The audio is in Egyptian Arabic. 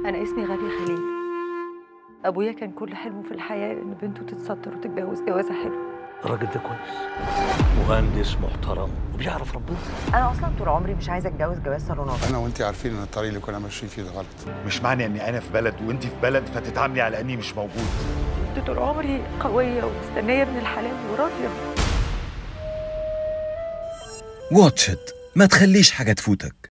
أنا اسمي غالية خليل أبويا كان كل حلمه في الحياة إن بنته تتستر وتتجوز جوازة حلوة الراجل ده كويس مهندس محترم وبيعرف ربنا انا اصلا طول عمري مش عايزه اتجوز جواز صالونات انا وانت عارفين ان الطريق اللي كنا ماشيين فيه ده غلط مش معنى اني انا في بلد وانت في بلد فتتعاملي على اني مش موجود كنت طول عمري قوية ومستنية من الحلال وراضية واتش إت ما تخليش حاجة تفوتك